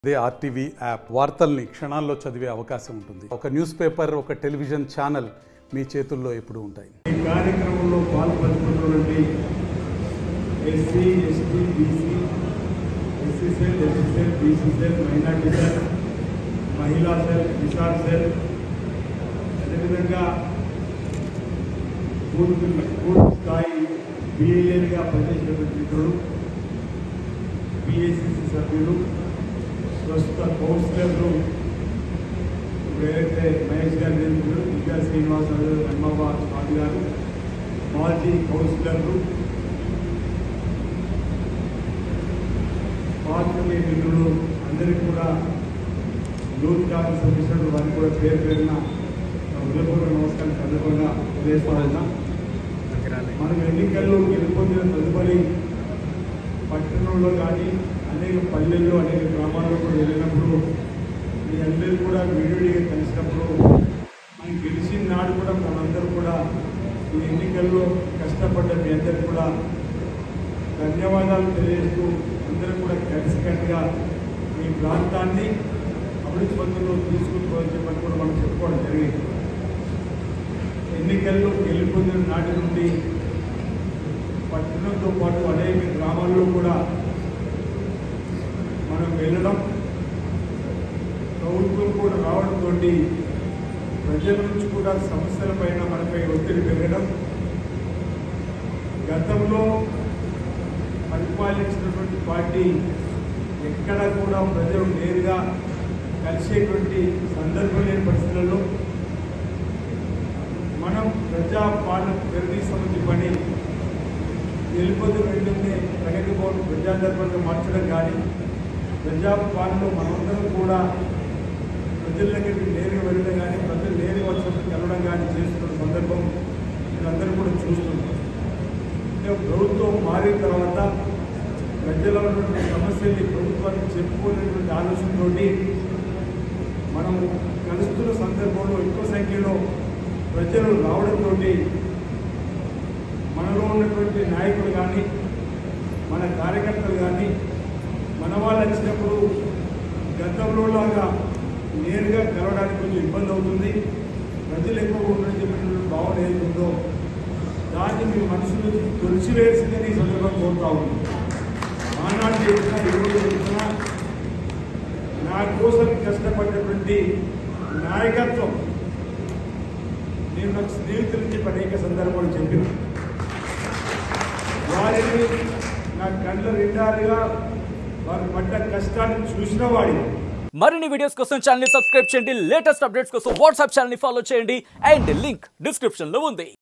అదే RTV app వార్తల్ని క్షణాల్లో చదివే అవకాశం ఉంటుంది ఒక న్యూస్ పేపర్ ఒక టెలివిజన్ ఛానల్ మీ చేతుల్లో ఎప్పుడూ ఉంటాయి ఈ కార్యక్రమంలో పాల్పంచుకున్నటువంటి SC ST BC SC cell SC cell BC cell minority cell మహిళా సెల్ కిసాన్ సెల్ అదేవిధంగా పూర్తి పూర్తి స్థాయి బిఏఎల్గా పనిచేసినటువంటి మిత్రులు పిఎస్సిసి సభ్యులు ప్రస్తుత కౌన్సిలర్లు ఇప్పుడు ఏదైతే మహేష్ గారు నేర్చుకున్నారు విద్యా శ్రీనివాస్ గారు హన్మాబాద్ స్వామి గారు మాజీ కౌన్సిలర్లు పాత్రమే మిత్రులు అందరికీ కూడా యూత్ కాంగ్రెస్ అధ్యక్షుడు వారికి కూడా పేరు పేరున హృదయపూర్వక నమస్కారం సందర్భంగా తెలియజేస్తా ఉన్నా మనం ఎన్నికల్లో గెలుపొందిన తదుపరి పట్టణంలో కానీ అనేక పల్లెల్లో అనేక గ్రామాల్లో కూడా వెళ్ళినప్పుడు మీ అందరూ కూడా విడివిడిగా కలిసినప్పుడు మనం గెలిచిన నాడు కూడా మనందరూ కూడా ఈ ఎన్నికల్లో కష్టపడ్డ మీ అందరికీ కూడా ధన్యవాదాలు తెలియజేస్తూ అందరూ కూడా కలిసికట్టుగా ఈ ప్రాంతాన్ని అభివృద్ధి పథకంలో తీసుకుంటుకోవాలని చెప్పని కూడా మనం చెప్పుకోవడం జరిగింది ఎన్నికల్లో గెలుపొందిన నాటి నుండి పట్టణంతో పాటు అనేక గ్రామాల్లో కూడా మనం వెళ్ళడం ప్రభుత్వం కూడా రావడంతో ప్రజల నుంచి కూడా సమస్యల పైన మనపై ఒత్తిడి పెరగడం గతంలో పరిపాలించినటువంటి పార్టీ ఎక్కడ కూడా ప్రజలు నేరుగా కలిసేటువంటి సందర్భం లేని పరిస్థితులలో మనం ప్రజా పాలన ప్రతిసమితి పని వెళ్ళిపోతూ వెళ్ళింది ప్రగతి భవన్ ప్రజాదర్భంగా మార్చడం కానీ ప్రజా పాలనలో మనందరం కూడా ప్రజల దగ్గరికి నేరుగా వెళ్ళడం కానీ ప్రజలు నేరుగా వచ్చినప్పుడు కలవడం కానీ చేస్తున్న సందర్భం మీరందరూ కూడా చూస్తున్నారు అంటే ప్రభుత్వం మారిన తర్వాత ప్రజల ఉన్నటువంటి సమస్యల్ని ప్రభుత్వానికి చెప్పుకునేటువంటి ఆలోచనతోటి మనం కలుస్తున్న సందర్భంలో ఎక్కువ సంఖ్యలో ప్రజలు రావడంతో మనలో ఉన్నటువంటి నాయకులు కానీ మన కార్యకర్తలు కానీ మన వాళ్ళు వచ్చినప్పుడు గతంలో లాగా నేరుగా కలవడానికి కొంచెం ఇబ్బంది అవుతుంది ప్రజలు ఎక్కువ ఉండని చెప్పినటువంటి భావన ఏది ఉందో దాన్ని మీ మనసు నుంచి తొలిచివేసిందని ఈ సందర్భం కోరుతా ఉంది ఆనాడు చేసిన ఈరోజు చేసిన నా కోసం కష్టపడినటువంటి నాయకత్వం నేను నాకు స్నేహితులు చెప్పి అనేక సందర్భాలు చెప్పిన వారిని నా కళ్ళ నిండారుగా వారు పడ్డ కష్టాన్ని చూసిన వాడిని మరిన్ని వీడియోస్ కోసం ఛానల్ ని సబ్స్క్రైబ్ చేయండి లేటెస్ట్ అప్డేట్స్ కోసం వాట్సాప్ ఛానల్ ని ఫాలో చేయండి అండ్ లింక్ డిస్క్రిప్షన్ లో ఉంది